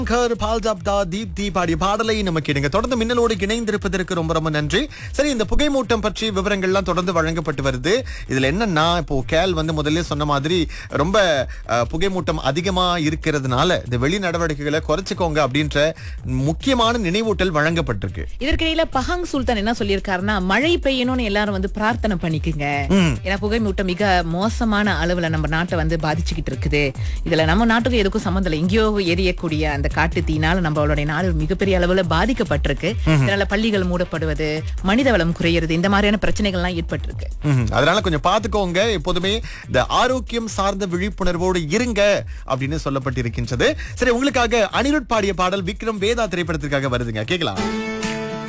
கர் பால்ஜாப்தா தீப் தீ பாடிய பாடலை நம்ம கேடுங்க தொடர்ந்து மின்னலோடு இணைந்திருப்பதற்கு ரொம்ப ரொம்ப நன்றி சரி இந்த புகைமூட்டம் பற்றி விவரங்கள்லாம் தொடர்ந்து வழங்கப்பட்டு வருது இதுல என்னன்னா இப்போ கேல் வந்து முதல்ல சொன்ன மாதிரி ரொம்ப அஹ், புகைமூட்டம் அதிகமா இருக்கிறதுனால இந்த வெளி நடவடிக்கைகளை குறைச்சிக்கோங்க அப்படின்ற முக்கியமான நினைவூட்டல் வழங்கப்பட்டிருக்கு இதற்கிடையில பஹாங் சுல்தான் என்ன சொல்லியிருக்காருன்னா மழை பெய்யணும்னு எல்லாரும் வந்து பிரார்த்தனை பண்ணிக்கங்க ஏன்னா புகைமூட்டம் மிக மோசமான அளவுல நம்ம நாட்டை வந்து பாதிச்சுக்கிட்டு இருக்குது இதுல நம்ம நாட்டுக்கு எதுக்கும் சம்மந்தம் இல்லை எங்கேயோ எரியக்கூடிய அந்த காட்டு தீனால நம்மளுடைய நாடு மிகப்பெரிய அளவுல பாதிக்கப்பட்டிருக்கு இதனால பள்ளிகள் மூடப்படுவது மனித வளம் குறையிறது இந்த மாதிரியான பிரச்சனைகள் எல்லாம் ஏற்பட்டிருக்கு ம்ஹும். அதனால கொஞ்சம் பாத்துக்கோங்க எப்போதுமே இந்த ஆரோக்கியம் சார்ந்த விழிப்புணர்வோடு இருங்க அப்படின்னு சொல்லப்பட்டிருக்கின்றது சரி உங்களுக்காக அனிருட் பாடிய பாடல் விக்ரம் வேதா திரைப்படத்திற்காக வருதுங்க கேக்கலாம்